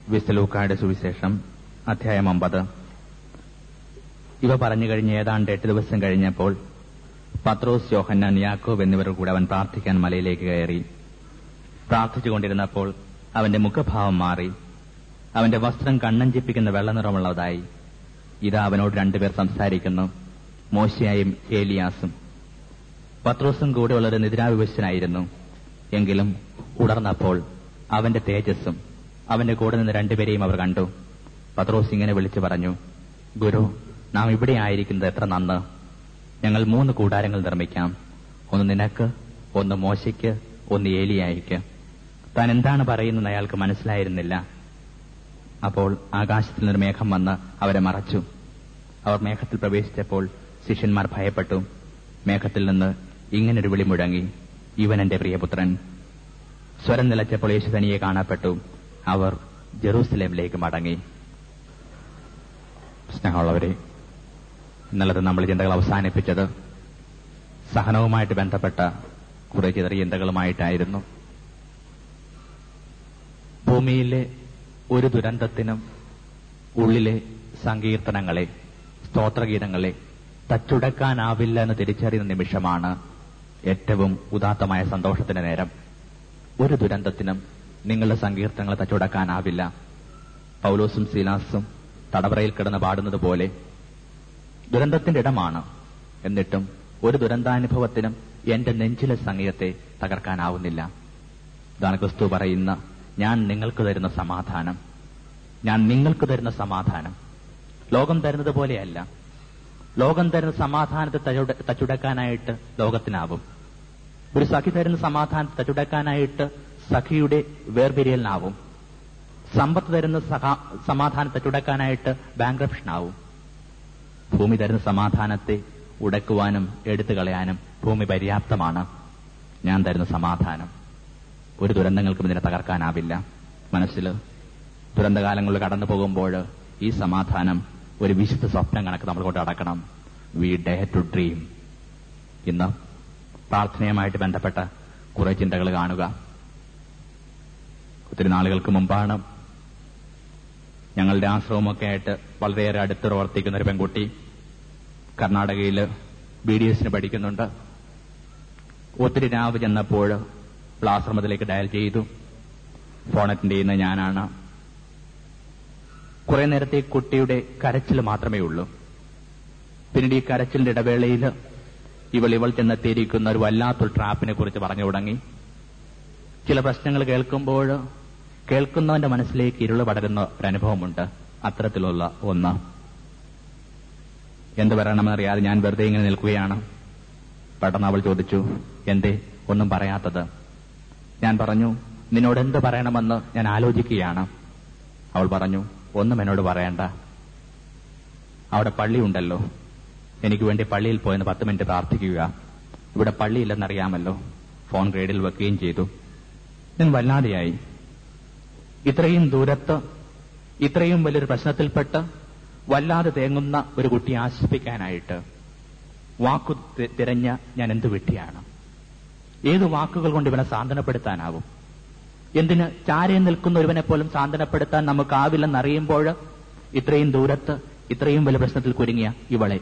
വിസ്തലൂക്കായുടെ സുവിശേഷം അധ്യായം ഒമ്പത് ഇവ പറഞ്ഞു കഴിഞ്ഞ് ഏതാണ്ട് എട്ട് ദിവസം കഴിഞ്ഞപ്പോൾ പത്രോസ് യോഹന്നാൻ യാക്കോബ് എന്നിവർ കൂടെ അവൻ പ്രാർത്ഥിക്കാൻ മലയിലേക്ക് കയറി പ്രാർത്ഥിച്ചുകൊണ്ടിരുന്നപ്പോൾ അവന്റെ മുഖഭാവം മാറി അവന്റെ വസ്ത്രം കണ്ണഞ്ചിപ്പിക്കുന്ന വെള്ള നിറമുള്ളതായി ഇതാ അവനോട് രണ്ടുപേർ സംസാരിക്കുന്നു മോശയായും ഏലിയാസും പത്രോസും കൂടെയുള്ളൊരു നിദ്രാവിവശനായിരുന്നു എങ്കിലും ഉണർന്നപ്പോൾ അവന്റെ തേജസ്സും അവന്റെ കൂടെ നിന്ന് രണ്ടുപേരെയും അവർ കണ്ടു പത്രോസ് ഇങ്ങനെ വിളിച്ചു പറഞ്ഞു ഗുരു നാം ഇവിടെ ആയിരിക്കുന്നത് എത്ര നന്ന് ഞങ്ങൾ മൂന്ന് കൂടാരങ്ങൾ നിർമ്മിക്കാം ഒന്ന് നിനക്ക് ഒന്ന് മോശയ്ക്ക് ഒന്ന് ഏലിയായിക്ക് താൻ എന്താണ് പറയുന്നത് അയാൾക്ക് മനസ്സിലായിരുന്നില്ല അപ്പോൾ ആകാശത്തിൽ നിന്ന് മേഘം വന്ന് അവരെ മറച്ചു അവർ മേഘത്തിൽ പ്രവേശിച്ചപ്പോൾ ശിഷ്യന്മാർ ഭയപ്പെട്ടു മേഘത്തിൽ നിന്ന് ഇങ്ങനൊരു വിളി മുഴങ്ങി ഇവൻ എന്റെ പ്രിയപുത്രൻ സ്വരം നിലച്ചപ്പോൾ യേശു തനിയെ കാണപ്പെട്ടു അവർ ജെറൂസലേമിലേക്ക് മടങ്ങി സ്നേഹമുള്ളവരെ ഇന്നലത്തെ നമ്മൾ ചിന്തകൾ അവസാനിപ്പിച്ചത് സഹനവുമായിട്ട് ബന്ധപ്പെട്ട കുറെ ചെറിയ ചിന്തകളുമായിട്ടായിരുന്നു ഭൂമിയിലെ ഒരു ദുരന്തത്തിനും ഉള്ളിലെ സങ്കീർത്തനങ്ങളെ സ്തോത്രഗീതങ്ങളെ തച്ചുടക്കാനാവില്ല എന്ന് തിരിച്ചറിയുന്ന നിമിഷമാണ് ഏറ്റവും ഉദാത്തമായ സന്തോഷത്തിന്റെ നേരം ഒരു ദുരന്തത്തിനും നിങ്ങളുടെ സങ്കീർത്തനങ്ങളെ തച്ചുടക്കാനാവില്ല പൗലോസും സീലാസും തടവറയിൽ കിടന്ന് പാടുന്നത് പോലെ ദുരന്തത്തിന്റെ ഇടമാണ് എന്നിട്ടും ഒരു ദുരന്താനുഭവത്തിനും എന്റെ നെഞ്ചിലെ സംഗീതത്തെ തകർക്കാനാവുന്നില്ല ഇതാണ് ക്രിസ്തു പറയുന്ന ഞാൻ നിങ്ങൾക്ക് തരുന്ന സമാധാനം ഞാൻ നിങ്ങൾക്ക് തരുന്ന സമാധാനം ലോകം തരുന്നത് പോലെയല്ല ലോകം തരുന്ന സമാധാനത്തെ തച്ചുട- തച്ചുടക്കാനായിട്ട് ലോകത്തിനാവും ഒരു സഖി തരുന്ന സമാധാനത്തെ തച്ചുടക്കാനായിട്ട് സഖിയുടെ വേർപിരിയലിനാവും സമ്പത്ത് തരുന്ന സഹാ- സമാധാനത്തെ തച്ചുടക്കാനായിട്ട് ബാങ്ക്രപ്ഷനാവും ഭൂമി തരുന്ന സമാധാനത്തെ ഉടക്കുവാനും എടുത്തു കളയാനും ഭൂമി പര്യാപ്തമാണ് ഞാൻ തരുന്ന സമാധാനം ഒരു ദുരന്തങ്ങൾക്കും ഇതിനെ തകർക്കാനാവില്ല മനസ്സിൽ ദുരന്തകാലങ്ങളിൽ കടന്നു പോകുമ്പോൾ ഈ സമാധാനം ഒരു വിശുദ്ധ സ്വപ്നം കണക്ക് നമ്മൾ കൊണ്ട് അടക്കണം വി ഡേ ടു ഡ്രീം ഇന്ന് പ്രാർത്ഥനയുമായിട്ട് ബന്ധപ്പെട്ട കുറെ ചിന്തകൾ കാണുക ഒത്തിരി നാളുകൾക്ക് മുമ്പാണ് ഞങ്ങളുടെ ആശ്രമമൊക്കെ ആയിട്ട് വളരെയേറെ അടുത്ത് പ്രവർത്തിക്കുന്ന ഒരു പെൺകുട്ടി കർണാടകയിൽ ബി ഡി എസിന് പഠിക്കുന്നുണ്ട് ഒത്തിരി രാവ് ചെന്നപ്പോൾ ആശ്രമത്തിലേക്ക് ഡയൽ ചെയ്തു ഫോൺ അറ്റൻഡ് ചെയ്യുന്ന ഞാനാണ് കുറെ നേരത്തെ കുട്ടിയുടെ കരച്ചിൽ മാത്രമേ ഉള്ളൂ പിന്നീട് ഈ കരച്ചിലിന്റെ ഇടവേളയിൽ ഇവൾ ഇവൾ ചെന്നെത്തിയിരിക്കുന്ന ഒരു വല്ലാത്തൊരു ട്രാപ്പിനെ കുറിച്ച് പറഞ്ഞു തുടങ്ങി ചില പ്രശ്നങ്ങൾ കേൾക്കുമ്പോൾ കേൾക്കുന്നവന്റെ മനസ്സിലേക്ക് ഇരുള് പടരുന്ന ഒരു അനുഭവമുണ്ട് അത്തരത്തിലുള്ള ഒന്ന് എന്ത് പറയണമെന്നറിയാതെ ഞാൻ വെറുതെ ഇങ്ങനെ നിൽക്കുകയാണ് പെട്ടെന്ന് അവൾ ചോദിച്ചു എന്തേ ഒന്നും പറയാത്തത് ഞാൻ പറഞ്ഞു നിന്നോട് എന്ത് പറയണമെന്ന് ഞാൻ ആലോചിക്കുകയാണ് അവൾ പറഞ്ഞു ഒന്നും എന്നോട് പറയണ്ട അവിടെ പള്ളിയുണ്ടല്ലോ എനിക്ക് വേണ്ടി പള്ളിയിൽ പോയെന്ന് പത്ത് മിനിറ്റ് പ്രാർത്ഥിക്കുക ഇവിടെ പള്ളിയില്ലെന്നറിയാമല്ലോ ഫോൺ ഗ്രേഡിൽ വെക്കുകയും ചെയ്തു ഞാൻ വല്ലാതെയായി ഇത്രയും ദൂരത്ത് ഇത്രയും വലിയൊരു പ്രശ്നത്തിൽപ്പെട്ട് വല്ലാതെ തേങ്ങുന്ന ഒരു കുട്ടിയെ ആശ്വസിപ്പിക്കാനായിട്ട് വാക്കു തി- തിരഞ്ഞ ഞാൻ എന്ത് വിട്ടിയാണ് ഏത് വാക്കുകൾ കൊണ്ട് ഇവനെ സാന്ത്വനപ്പെടുത്താനാവും എന്തിന് ചാരയിൽ നിൽക്കുന്ന ഒരുവനെ പോലും സാന്ത്വനപ്പെടുത്താൻ നമുക്കാവില്ലെന്നറിയുമ്പോൾ ഇത്രയും ദൂരത്ത് ഇത്രയും വലിയ പ്രശ്നത്തിൽ കുരുങ്ങിയ ഇവളെ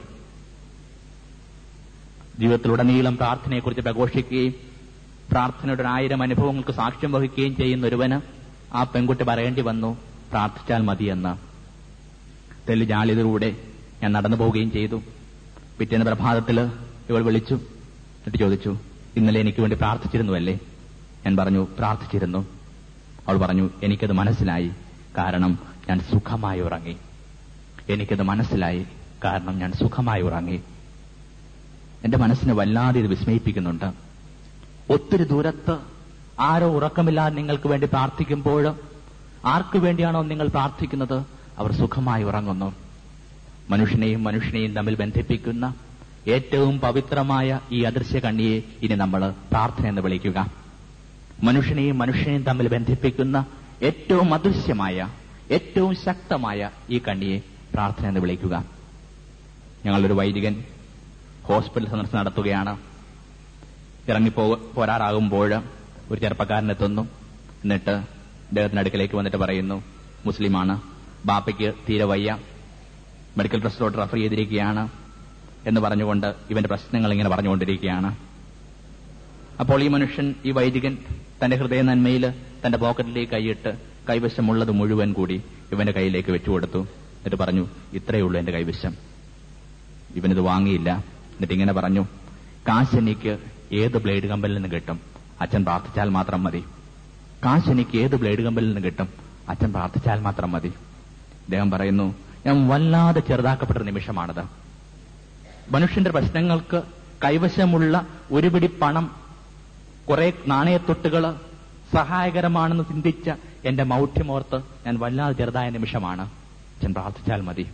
ജീവിതത്തിലുടനീളം പ്രാർത്ഥനയെക്കുറിച്ച് പ്രഘോഷിക്കുകയും പ്രാർത്ഥനയുടെ ഒരു ആയിരം അനുഭവങ്ങൾക്ക് സാക്ഷ്യം വഹിക്കുകയും ചെയ്യുന്ന ഒരുവന് ആ പെൺകുട്ടി പറയേണ്ടി വന്നു പ്രാർത്ഥിച്ചാൽ മതിയെന്ന് തെല്ലു ജാളിതയിലൂടെ ഞാൻ നടന്നു പോവുകയും ചെയ്തു പിറ്റേന്ന് പ്രഭാതത്തിൽ ഇവൾ വിളിച്ചു എന്നിട്ട് ചോദിച്ചു ഇന്നലെ എനിക്ക് വേണ്ടി പ്രാർത്ഥിച്ചിരുന്നുവല്ലേ ഞാൻ പറഞ്ഞു പ്രാർത്ഥിച്ചിരുന്നു അവൾ പറഞ്ഞു എനിക്കത് മനസ്സിലായി കാരണം ഞാൻ സുഖമായി ഉറങ്ങി എനിക്കത് മനസ്സിലായി കാരണം ഞാൻ സുഖമായി ഉറങ്ങി എന്റെ മനസ്സിനെ വല്ലാതെ ഇത് വിസ്മയിപ്പിക്കുന്നുണ്ട് ഒത്തിരി ദൂരത്ത് ആരോ ഉറക്കമില്ലാതെ നിങ്ങൾക്ക് വേണ്ടി പ്രാർത്ഥിക്കുമ്പോൾ ആർക്കു വേണ്ടിയാണോ നിങ്ങൾ പ്രാർത്ഥിക്കുന്നത് അവർ സുഖമായി ഉറങ്ങുന്നു മനുഷ്യനെയും മനുഷ്യനെയും തമ്മിൽ ബന്ധിപ്പിക്കുന്ന ഏറ്റവും പവിത്രമായ ഈ അദൃശ്യ കണ്ണിയെ ഇനി നമ്മൾ പ്രാർത്ഥന എന്ന് വിളിക്കുക മനുഷ്യനെയും മനുഷ്യനെയും തമ്മിൽ ബന്ധിപ്പിക്കുന്ന ഏറ്റവും അദൃശ്യമായ ഏറ്റവും ശക്തമായ ഈ കണ്ണിയെ പ്രാർത്ഥന എന്ന് വിളിക്കുക ഞങ്ങളൊരു വൈദികൻ ഹോസ്പിറ്റൽ സന്ദർശനം നടത്തുകയാണ് ഇറങ്ങിപ്പോ പോരാറാകുമ്പോൾ ഒരു ചെറുപ്പക്കാരൻ എത്തുന്നു എന്നിട്ട് അദ്ദേഹത്തിന്റെ അടുക്കലേക്ക് വന്നിട്ട് പറയുന്നു മുസ്ലിമാണ് ബാപ്പയ്ക്ക് തീരെ വയ്യ മെഡിക്കൽ ട്രസ്റ്റിലോട്ട് റെഫർ ചെയ്തിരിക്കുകയാണ് എന്ന് പറഞ്ഞുകൊണ്ട് ഇവന്റെ പ്രശ്നങ്ങൾ ഇങ്ങനെ പറഞ്ഞുകൊണ്ടിരിക്കുകയാണ് അപ്പോൾ ഈ മനുഷ്യൻ ഈ വൈദികൻ തന്റെ ഹൃദയ നന്മയിൽ തന്റെ പോക്കറ്റിലേക്ക് കൈയിട്ട് കൈവശമുള്ളത് മുഴുവൻ കൂടി ഇവന്റെ കയ്യിലേക്ക് വെച്ചുകൊടുത്തു എന്നിട്ട് പറഞ്ഞു ഇത്രയേ ഉള്ളൂ എന്റെ കൈവശം ഇവനിത് വാങ്ങിയില്ല എന്നിട്ട് ഇങ്ങനെ പറഞ്ഞു കാശ് എനിക്ക് ഏത് ബ്ലേഡ് കമ്പനിൽ നിന്ന് കിട്ടും അച്ഛൻ പ്രാർത്ഥിച്ചാൽ മാത്രം മതി കാശ് എനിക്ക് ഏത് ബ്ലേഡ് കമ്പനിൽ നിന്ന് കിട്ടും അച്ഛൻ പ്രാർത്ഥിച്ചാൽ മാത്രം മതി അദ്ദേഹം പറയുന്നു ഞാൻ വല്ലാതെ ചെറുതാക്കപ്പെട്ട നിമിഷമാണത് മനുഷ്യന്റെ പ്രശ്നങ്ങൾക്ക് കൈവശമുള്ള ഒരു പിടി പണം കുറെ നാണയത്തൊട്ടുകൾ സഹായകരമാണെന്ന് ചിന്തിച്ച എന്റെ മൗഢ്യമോർത്ത് ഞാൻ വല്ലാതെ ചെറുതായ നിമിഷമാണ് അച്ഛൻ പ്രാർത്ഥിച്ചാൽ മതി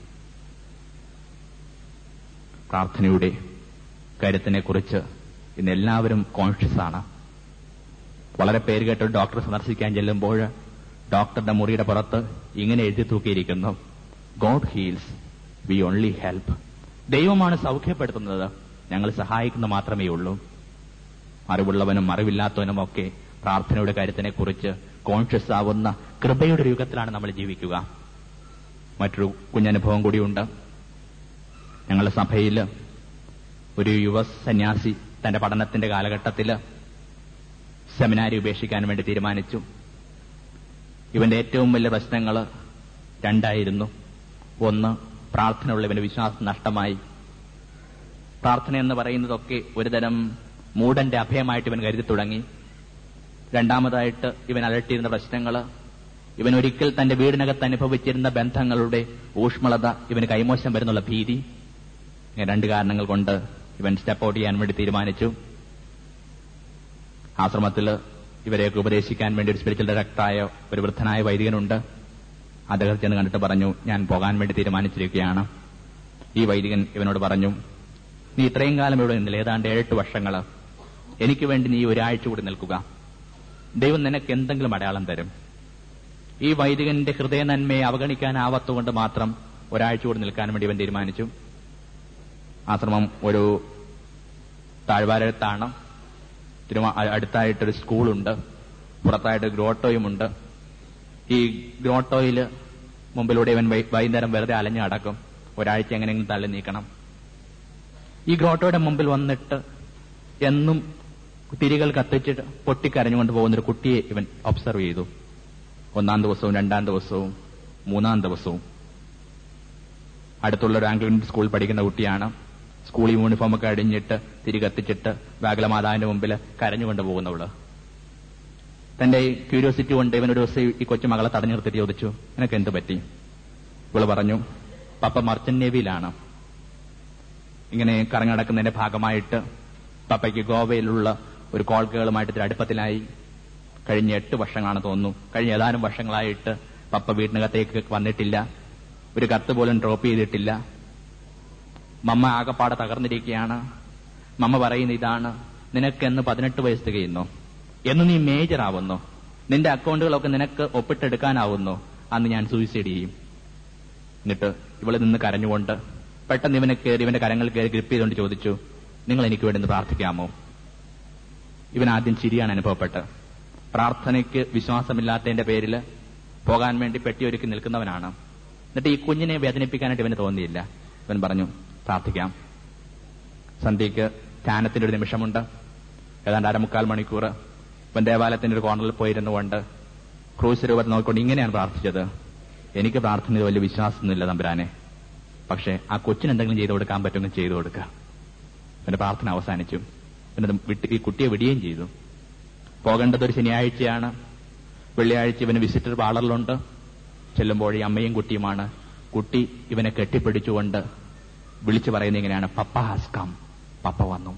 പ്രാർത്ഥനയുടെ കരുത്തിനെ കുറിച്ച് ഇന്ന് എല്ലാവരും കോൺഷ്യസ് ആണ് വളരെ പേര് കേട്ട ഒരു ഡോക്ടറെ സന്ദർശിക്കാൻ ചെല്ലുമ്പോൾ ഡോക്ടറുടെ മുറിയുടെ പുറത്ത് ഇങ്ങനെ എഴുതി തൂക്കിയിരിക്കുന്നു God heals we only help ദൈവമാണ് സൗഖ്യപ്പെടുത്തുന്നത് ഞങ്ങൾ സഹായിക്കുന്ന മാത്രമേ ഉള്ളൂ അറിവുള്ളവനും അറിവില്ലാത്തവനും ഒക്കെ പ്രാർത്ഥനയുടെ കാര്യത്തിനെ കുറിച്ച് കോൺഷ്യസ് ആവുന്ന കൃപയുടെ ഒരു യുഗത്തിലാണ് നമ്മൾ ജീവിക്കുക മറ്റൊരു കുഞ്ഞനുഭവം കൂടിയുണ്ട് ഞങ്ങളുടെ സഭയിൽ ഒരു യുവ സന്യാസി തന്റെ പഠനത്തിന്റെ കാലഘട്ടത്തിൽ സെമിനാരി ഉപേക്ഷിക്കാൻ വേണ്ടി തീരുമാനിച്ചു ഇവന്റെ ഏറ്റവും വലിയ പ്രശ്നങ്ങൾ രണ്ടായിരുന്നു ഒന്ന് പ്രാർത്ഥനയുള്ള ഇവന്റെ വിശ്വാസം നഷ്ടമായി പ്രാർത്ഥന എന്ന് പറയുന്നതൊക്കെ ഒരുതരം മൂടന്റെ അഭയമായിട്ട് ഇവൻ കരുതി തുടങ്ങി രണ്ടാമതായിട്ട് ഇവൻ അലട്ടിയിരുന്ന പ്രശ്നങ്ങൾ ഇവൻ ഒരിക്കൽ തന്റെ വീടിനകത്ത് അനുഭവിച്ചിരുന്ന ബന്ധങ്ങളുടെ ഊഷ്മളത ഇവന് കൈമോശം വരുന്നുള്ള ഭീതി ഇങ്ങനെ രണ്ട് കാരണങ്ങൾ കൊണ്ട് ഇവൻ സ്റ്റെപ്പ് ഔട്ട് ചെയ്യാൻ വേണ്ടി തീരുമാനിച്ചു ആശ്രമത്തിൽ ഇവരെയൊക്കെ ഉപദേശിക്കാൻ വേണ്ടി ഒരു സ്പിരിച്വൽ ഡയറക്ടറായ ഒരു വൃദ്ധനായ വൈദികനുണ്ട് അദ്ദേഹം ചെന്ന് കണ്ടിട്ട് പറഞ്ഞു ഞാൻ പോകാൻ വേണ്ടി തീരുമാനിച്ചിരിക്കുകയാണ് ഈ വൈദികൻ ഇവനോട് പറഞ്ഞു നീ ഇത്രയും കാലം ഇവിടെ നിന്നില്ല ഏതാണ്ട് ഏഴെട്ട് വർഷങ്ങൾ എനിക്ക് വേണ്ടി നീ ഒരാഴ്ച കൂടി നിൽക്കുക ദൈവം നിനക്ക് എന്തെങ്കിലും അടയാളം തരും ഈ വൈദികന്റെ ഹൃദയ നന്മയെ അവഗണിക്കാനാവാത്തതുകൊണ്ട് മാത്രം ഒരാഴ്ച കൂടി നിൽക്കാൻ വേണ്ടി ഇവൻ തീരുമാനിച്ചു ആശ്രമം ഒരു താഴ്വാരത്താണ് തിരുവ അടുത്തായിട്ടൊരു സ്കൂളുണ്ട് പുറത്തായിട്ട് ഗ്രോട്ടോയുമുണ്ട് ഈ ഗ്രോട്ടോയിൽ മുമ്പിലൂടെ ഇവൻ വൈകുന്നേരം വെറുതെ അലഞ്ഞു നടക്കും ഒരാഴ്ച എങ്ങനെയെങ്കിലും തള്ളി നീക്കണം ഈ ഗ്രോട്ടോയുടെ മുമ്പിൽ വന്നിട്ട് എന്നും തിരികൾ കത്തിച്ചിട്ട് പൊട്ടിക്കരഞ്ഞുകൊണ്ട് പോകുന്നൊരു കുട്ടിയെ ഇവൻ ഒബ്സർവ് ചെയ്തു ഒന്നാം ദിവസവും രണ്ടാം ദിവസവും മൂന്നാം ദിവസവും അടുത്തുള്ള ഒരു ആംഗ്ലൻ സ്കൂളിൽ പഠിക്കുന്ന കുട്ടിയാണ് സ്കൂൾ യൂണിഫോം ഒക്കെ അടിഞ്ഞിട്ട് തിരി കത്തിച്ചിട്ട് ബാഗലമാതാവിന്റെ മുമ്പിൽ കരഞ്ഞുകൊണ്ട് പോകുന്നവള് തന്റെ ക്യൂരിയോസിറ്റി കൊണ്ട് ഇവൻ ഒരു ദിവസം ഈ കൊച്ചുമകളെ തടഞ്ഞു നിർത്തിയിട്ട് ചോദിച്ചു നിനക്ക് എന്ത് പറ്റി ഇവള് പറഞ്ഞു പപ്പ മർച്ചന്റ് നേവിയിലാണ് ഇങ്ങനെ കറങ്ങി നടക്കുന്നതിന്റെ ഭാഗമായിട്ട് പപ്പയ്ക്ക് ഗോവയിലുള്ള ഒരു കോൾ ഗേളുമായിട്ട് ഇത്തിരി അടുപ്പത്തിലായി കഴിഞ്ഞ എട്ട് വർഷങ്ങളാണ് തോന്നുന്നു കഴിഞ്ഞ ഏതാനും വർഷങ്ങളായിട്ട് പപ്പ വീട്ടിനകത്തേക്ക് വന്നിട്ടില്ല ഒരു കത്ത് പോലും ഡ്രോപ്പ് ചെയ്തിട്ടില്ല മമ്മ ആകപ്പാടെ തകർന്നിരിക്കുകയാണ് മമ്മ പറയുന്ന ഇതാണ് നിനക്കെന്ന് പതിനെട്ട് വയസ്സ് തികയുന്നു എന്ന് നീ മേജർ ആവുന്നു നിന്റെ അക്കൗണ്ടുകളൊക്കെ നിനക്ക് ഒപ്പിട്ടെടുക്കാനാവുന്നു അന്ന് ഞാൻ സൂയിസൈഡ് ചെയ്യും എന്നിട്ട് ഇവള് നിന്ന് കരഞ്ഞുകൊണ്ട് പെട്ടെന്ന് ഇവനെ കയറി ഇവന്റെ കരങ്ങൾ കയറി ഗ്രിപ്പ് ചെയ്തുകൊണ്ട് ചോദിച്ചു നിങ്ങൾ എനിക്ക് വേണ്ടി ഒന്ന് പ്രാർത്ഥിക്കാമോ ഇവൻ ആദ്യം ചിരിയാണ് അനുഭവപ്പെട്ട് പ്രാർത്ഥനയ്ക്ക് വിശ്വാസമില്ലാത്തതിന്റെ പേരിൽ പോകാൻ വേണ്ടി പെട്ടിയൊരുക്കി നിൽക്കുന്നവനാണ് എന്നിട്ട് ഈ കുഞ്ഞിനെ വേദനിപ്പിക്കാനായിട്ട് ഇവന് തോന്നിയില്ല ഇവൻ പറഞ്ഞു പ്രാർത്ഥിക്കാം സന്ധ്യയ്ക്ക് ധ്യാനത്തിന്റെ ഒരു നിമിഷമുണ്ട് ഏതാണ്ട് അരമുക്കാൽ മണിക്കൂർ ഇവൻ ദേവാലയത്തിന്റെ ഒരു കോർണറിൽ പോയിരുന്നുകൊണ്ട് ക്രൂശ് രൂപത്തിൽ നോക്കിക്കൊണ്ട് ഇങ്ങനെയാണ് പ്രാർത്ഥിച്ചത് എനിക്ക് പ്രാർത്ഥന വലിയ വിശ്വാസമൊന്നുമില്ല തമ്പുരാനെ പക്ഷെ ആ കൊച്ചിന് എന്തെങ്കിലും ചെയ്തു കൊടുക്കാൻ പറ്റുമെങ്കിൽ ചെയ്തു കൊടുക്കുക എന്റെ പ്രാർത്ഥന അവസാനിച്ചു പിന്നെ വിട്ട് ഈ കുട്ടിയെ വിടുകയും ചെയ്തു പോകേണ്ടത് ഒരു ശനിയാഴ്ചയാണ് വെള്ളിയാഴ്ച ഇവന് വിസിറ്റർ പാർലറിലുണ്ട് ചെല്ലുമ്പോൾ ഈ അമ്മയും കുട്ടിയുമാണ് കുട്ടി ഇവനെ കെട്ടിപ്പിടിച്ചുകൊണ്ട് വിളിച്ചു പറയുന്നത് ഇങ്ങനെയാണ് പപ്പ ഹാസ് കം പപ്പ വന്നു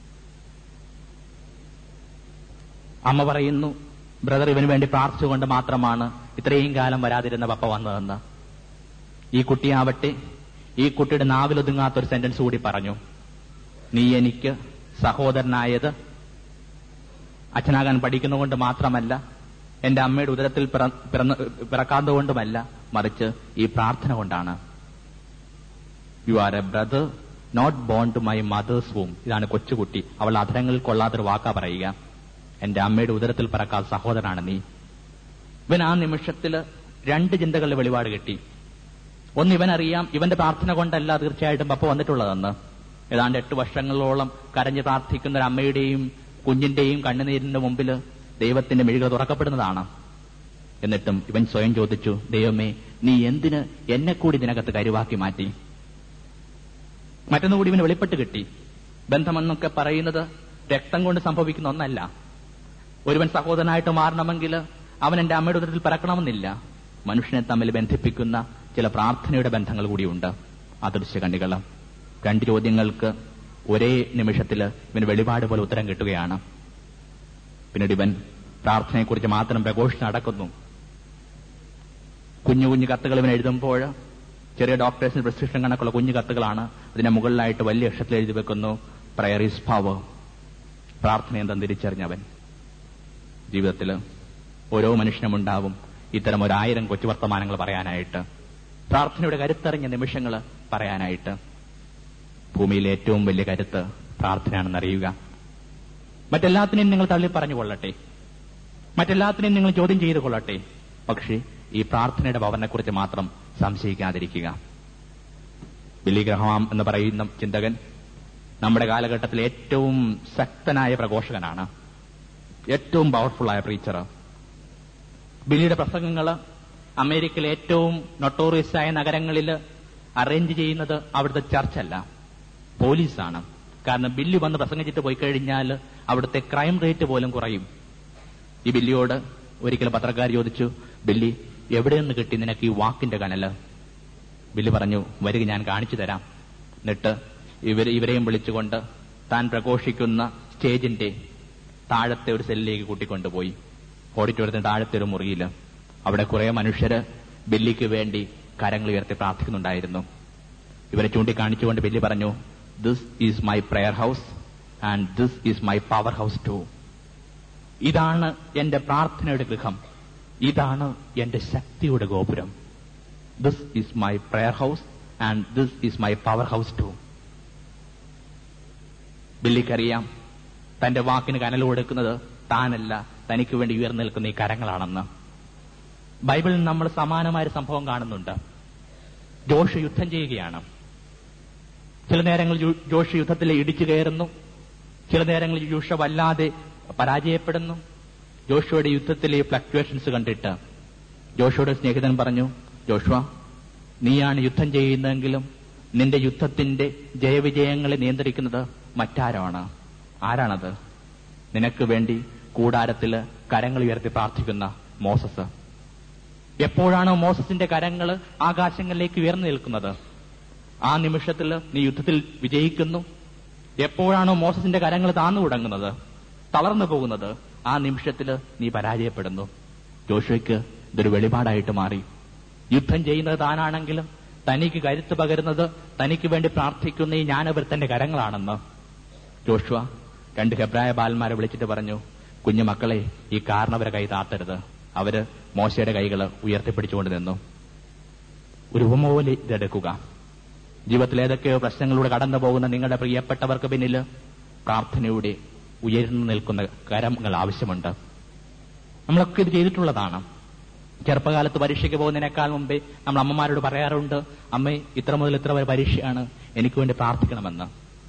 അമ്മ പറയുന്നു ബ്രദർ ഇവന് വേണ്ടി പ്രാർത്ഥിച്ചുകൊണ്ട് മാത്രമാണ് ഇത്രയും കാലം വരാതിരുന്ന പപ്പ വന്നതെന്ന് ഈ കുട്ടിയാവട്ടെ ഈ കുട്ടിയുടെ നാവിലൊതുങ്ങാത്ത ഒരു സെന്റൻസ് കൂടി പറഞ്ഞു നീ എനിക്ക് സഹോദരനായത് അച്ഛനാകാൻ പഠിക്കുന്നതുകൊണ്ട് മാത്രമല്ല എന്റെ അമ്മയുടെ ഉദരത്തിൽ പിറന്ന് പിറക്കാത്തതുകൊണ്ടുമല്ല മറിച്ച് ഈ പ്രാർത്ഥന കൊണ്ടാണ് you are a brother not born to my mother's womb ഇതാണ് കൊച്ചുകുട്ടി അവൾ അധരങ്ങളിൽ കൊള്ളാത്തൊരു വാക്കാ പറയുക എന്റെ അമ്മയുടെ ഉദരത്തിൽ പിറക്കാത്ത സഹോദരനാണ് നീ ഇവൻ ആ നിമിഷത്തിൽ രണ്ട് ചിന്തകളുടെ വെളിപാട് കിട്ടി ഒന്ന് ഇവനറിയാം ഇവന്റെ പ്രാർത്ഥന കൊണ്ടല്ല തീർച്ചയായിട്ടും പപ്പ വന്നിട്ടുള്ളതെന്ന് ഏതാണ്ട് എട്ട് വർഷങ്ങളോളം കരഞ്ഞ് പ്രാർത്ഥിക്കുന്ന ഒരു അമ്മയുടെയും കുഞ്ഞിന്റെയും കണ്ണുനീരിന്റെ മുമ്പിൽ ദൈവത്തിന്റെ മിഴികൾ തുറക്കപ്പെടുന്നതാണ് എന്നിട്ടും ഇവൻ സ്വയം ചോദിച്ചു ദൈവമേ നീ എന്തിന് എന്നെ കൂടി ഇതിനകത്ത് കരുവാക്കി മാറ്റി മറ്റൊന്നുകൂടി ഇവന് വെളിപ്പെട്ട് കിട്ടി ബന്ധമെന്നൊക്കെ പറയുന്നത് രക്തം കൊണ്ട് സംഭവിക്കുന്ന ഒന്നല്ല ഒരുവൻ സഹോദരനായിട്ട് മാറണമെങ്കിൽ അവൻ എന്റെ അമ്മയുടെ ഉദരത്തിൽ പിറക്കണമെന്നില്ല മനുഷ്യനെ തമ്മിൽ ബന്ധിപ്പിക്കുന്ന ചില പ്രാർത്ഥനയുടെ ബന്ധങ്ങൾ കൂടിയുണ്ട് അദൃശ്യ കണ്ണികൾ രണ്ട് ചോദ്യങ്ങൾക്ക് ഒരേ നിമിഷത്തിൽ ഇവന് വെളിപാട് പോലെ ഉത്തരം കിട്ടുകയാണ് പിന്നീട് ഇവൻ പ്രാർത്ഥനയെക്കുറിച്ച് മാത്രം പ്രഘോഷിച്ച് നടക്കുന്നു കുഞ്ഞു കുഞ്ഞു കത്തുകൾ ഇവൻ എഴുതുമ്പോൾ ചെറിയ ഡോക്ടേഴ്സിന് പ്രിസ്ക്രിപ്ഷൻ കണക്കുള്ള കുഞ്ഞു കത്തുകളാണ് അതിന്റെ മുകളിലായിട്ട് വലിയ അക്ഷരത്തിൽ എഴുതി വെക്കുന്നു പ്രയർ ഈസ് പവർ പ്രാർത്ഥന എന്തെന്ന് തിരിച്ചറിഞ്ഞവൻ ജീവിതത്തിൽ ഓരോ മനുഷ്യനും ഉണ്ടാവും ഇത്തരം ഒരായിരം കൊച്ചു വർത്തമാനങ്ങൾ പറയാനായിട്ട് പ്രാർത്ഥനയുടെ കരുത്തറിഞ്ഞ നിമിഷങ്ങൾ പറയാനായിട്ട് ഭൂമിയിലെ ഏറ്റവും വലിയ കരുത്ത് പ്രാർത്ഥനയാണെന്ന് അറിയുക മറ്റെല്ലാത്തിനെയും നിങ്ങൾ തള്ളി പറഞ്ഞു കൊള്ളട്ടെ മറ്റെല്ലാത്തിനെയും നിങ്ങൾ ചോദ്യം ചെയ്തു കൊള്ളട്ടെ പക്ഷേ ഈ പ്രാർത്ഥനയുടെ ഭവനെക്കുറിച്ച് മാത്രം സംശയിക്കാതിരിക്കുക ബില്ലി ഗ്രഹാം എന്ന് പറയുന്ന ചിന്തകൻ നമ്മുടെ കാലഘട്ടത്തിൽ ഏറ്റവും ശക്തനായ പ്രഘോഷകനാണ് ഏറ്റവും പവർഫുള്ളായ പ്രീച്ചർ ബില്ലിയുടെ പ്രസംഗങ്ങൾ അമേരിക്കയിലെ ഏറ്റവും നൊട്ടോറിയസ് ആയ നഗരങ്ങളിൽ അറേഞ്ച് ചെയ്യുന്നത് അവിടുത്തെ ചർച്ചല്ല പോലീസാണ് കാരണം ബില്ല് വന്ന് പ്രസംഗിച്ചിട്ട് പോയി കഴിഞ്ഞാൽ അവിടുത്തെ ക്രൈം റേറ്റ് പോലും കുറയും ഈ ബില്ലിയോട് ഒരിക്കൽ പത്രക്കാർ ചോദിച്ചു ബില്ലി എവിടെ നിന്ന് കിട്ടി നിനക്ക് ഈ വാക്കിന്റെ കനല് ബില്ല് പറഞ്ഞു വരിക ഞാൻ കാണിച്ചു തരാം എന്നിട്ട് ഇവർ ഇവരെയും വിളിച്ചുകൊണ്ട് താൻ പ്രഘോഷിക്കുന്ന സ്റ്റേജിന്റെ താഴത്തെ ഒരു സെല്ലിലേക്ക് കൂട്ടിക്കൊണ്ടുപോയി ഓഡിറ്റോറിയത്തിന് താഴത്തെ ഒരു മുറിയിൽ അവിടെ കുറെ മനുഷ്യര് ബില്ലിക്ക് വേണ്ടി കരങ്ങൾ ഉയർത്തി പ്രാർത്ഥിക്കുന്നുണ്ടായിരുന്നു ഇവരെ ചൂണ്ടിക്കാണിച്ചുകൊണ്ട് ബില്ലി പറഞ്ഞു this is my prayer house and this is my power house too ഇതാണ് എന്റെ പ്രാർത്ഥനയുടെ ഗൃഹം ഇതാണ് എന്റെ ശക്തിയുടെ ഗോപുരം this is my prayer house and this is my power house too ബില്ലിക്കറിയാം തന്റെ വാക്കിന് കനൽ കൊടുക്കുന്നത് താനല്ല തനിക്ക് വേണ്ടി ഉയർന്നു നിൽക്കുന്ന ഈ കരങ്ങളാണെന്ന് ബൈബിളിൽ നമ്മൾ സമാനമായ ഒരു സംഭവം കാണുന്നുണ്ട് ജോഷ് യുദ്ധം ചെയ്യുകയാണ് ചില നേരങ്ങളിൽ ജോ- ജോഷ് യുദ്ധത്തിൽ ഇടിച്ചു കയറുന്നു ചില നേരങ്ങളിൽ ജോഷ വല്ലാതെ പരാജയപ്പെടുന്നു ജോഷുവയുടെ യുദ്ധത്തിലെ ഫ്ലക്ച്വേഷൻസ് കണ്ടിട്ട് ജോഷുവയുടെ സ്നേഹിതൻ പറഞ്ഞു ജോഷുവ നീയാണ് യുദ്ധം ചെയ്യുന്നതെങ്കിലും നിന്റെ യുദ്ധത്തിന്റെ ജയവിജയങ്ങളെ നിയന്ത്രിക്കുന്നത് മറ്റാരാണ് ആരാണത് നിനക്ക് വേണ്ടി കൂടാരത്തിൽ കരങ്ങൾ ഉയർത്തി പ്രാർത്ഥിക്കുന്ന മോസസ് എപ്പോഴാണോ മോസസിന്റെ കരങ്ങൾ ആകാശങ്ങളിലേക്ക് ഉയർന്നു നിൽക്കുന്നത് ആ നിമിഷത്തിൽ നീ യുദ്ധത്തിൽ വിജയിക്കുന്നു എപ്പോഴാണോ മോസസിന്റെ കരങ്ങൾ താന്നു തുടങ്ങുന്നത് തളർന്നു പോകുന്നത് ആ നിമിഷത്തിൽ നീ പരാജയപ്പെടുന്നു ജോഷയ്ക്ക് ഇതൊരു വെളിപാടായിട്ട് മാറി യുദ്ധം ചെയ്യുന്നത് താനാണെങ്കിലും തനിക്ക് കരുത്ത് പകരുന്നത് തനിക്ക് വേണ്ടി പ്രാർത്ഥിക്കുന്ന ഈ ജ്ഞാനവൃത്തന്റെ കരങ്ങളാണെന്ന് ജോഷുവ രണ്ട് ഹെബ്രായ ബാലന്മാരെ വിളിച്ചിട്ട് പറഞ്ഞു കുഞ്ഞു മക്കളെ ഈ കാരണവരെ കൈ താത്തരുത് അവര് മോശയുടെ കൈകൾ ഉയർത്തിപ്പിടിച്ചുകൊണ്ട് നിന്നു ഒരു ഉപമ പോലെ ഇതെടുക്കുക ജീവിതത്തിൽ ഏതൊക്കെയോ പ്രശ്നങ്ങളിലൂടെ കടന്നു പോകുന്ന നിങ്ങളുടെ പ്രിയപ്പെട്ടവർക്ക് പിന്നിൽ പ്രാർത്ഥനയുടെ ഉയർന്നു നിൽക്കുന്ന കരങ്ങൾ ആവശ്യമുണ്ട് നമ്മളൊക്കെ ഇത് ചെയ്തിട്ടുള്ളതാണ് ചെറുപ്പകാലത്ത് പരീക്ഷയ്ക്ക് പോകുന്നതിനേക്കാൾ മുമ്പേ നമ്മൾ അമ്മമാരോട് പറയാറുണ്ട് അമ്മേ ഇത്ര മുതൽ ഇത്ര വരെ പരീക്ഷയാണ് എനിക്ക് വേണ്ടി പ്രാർത്ഥിക്കണമെന്ന്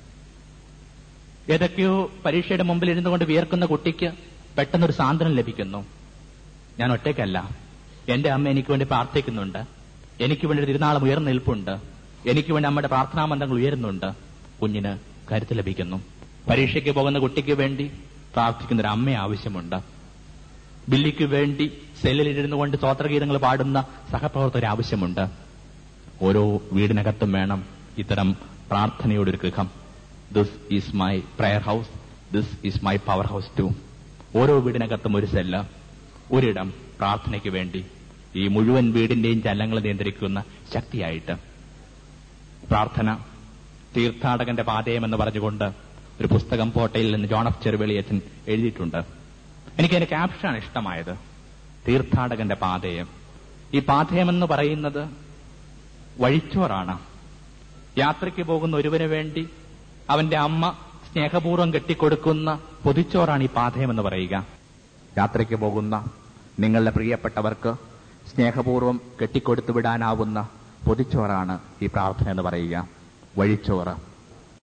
ഏതൊക്കെയോ പരീക്ഷയുടെ മുമ്പിൽ ഇരുന്നു കൊണ്ട് വിയർക്കുന്ന കുട്ടിക്ക് പെട്ടെന്നൊരു സാന്ത്വനം ലഭിക്കുന്നു ഞാൻ ഒറ്റയ്ക്കല്ല എന്റെ അമ്മ എനിക്ക് വേണ്ടി പ്രാർത്ഥിക്കുന്നുണ്ട് എനിക്ക് വേണ്ടി ഒരു തിരുനാളം ഉയർന്നു നിൽപ്പുണ്ട് എനിക്ക് വേണ്ടി അമ്മയുടെ പ്രാർത്ഥനാ മന്ത്രങ്ങൾ ഉയരുന്നുണ്ട് കുഞ്ഞിന് കരുത്ത് ലഭിക്കുന്നു പരീക്ഷയ്ക്ക് പോകുന്ന കുട്ടിക്ക് വേണ്ടി പ്രാർത്ഥിക്കുന്ന ഒരു അമ്മ ആവശ്യമുണ്ട് ബില്ലിക്ക് വേണ്ടി സെല്ലിലിരുന്നു കൊണ്ട് സ്തോത്രഗീതങ്ങൾ പാടുന്ന സഹപ്രവർത്തകർ ആവശ്യമുണ്ട് ഓരോ വീടിനകത്തും വേണം ഇത്തരം പ്രാർത്ഥനയുടെ ഒരു ഗൃഹം this is my prayer house this is my power house ടു ഓരോ വീടിനകത്തും ഒരു സെല്ല് ഒരിടം പ്രാർത്ഥനയ്ക്ക് വേണ്ടി ഈ മുഴുവൻ വീടിന്റെയും ചലനങ്ങൾ നിയന്ത്രിക്കുന്ന ശക്തിയായിട്ട് പ്രാർത്ഥന തീർത്ഥാടകന്റെ പാതയം എന്ന് പറഞ്ഞുകൊണ്ട് ഒരു പുസ്തകം പോട്ടയിൽ നിന്ന് ജോൺ എഫ് ചെറുവെളിയച്ചൻ എഴുതിയിട്ടുണ്ട് എനിക്ക് അതിന്റെ ക്യാപ്ഷനാണ് ഇഷ്ടമായത് തീർത്ഥാടകന്റെ പാതയം ഈ പാതയം എന്ന് പറയുന്നത് വഴിച്ചോറാണ് യാത്രയ്ക്ക് പോകുന്ന ഒരുവന് വേണ്ടി അവന്റെ അമ്മ സ്നേഹപൂർവ്വം കെട്ടിക്കൊടുക്കുന്ന പൊതിച്ചോറാണ് ഈ പാതയം എന്ന് പറയുക യാത്രയ്ക്ക് പോകുന്ന നിങ്ങളുടെ പ്രിയപ്പെട്ടവർക്ക് സ്നേഹപൂർവ്വം കെട്ടിക്കൊടുത്തു വിടാനാവുന്ന പൊതിച്ചോറാണ് ഈ പ്രാർത്ഥന എന്ന് പറയുക വഴിച്ചോറ്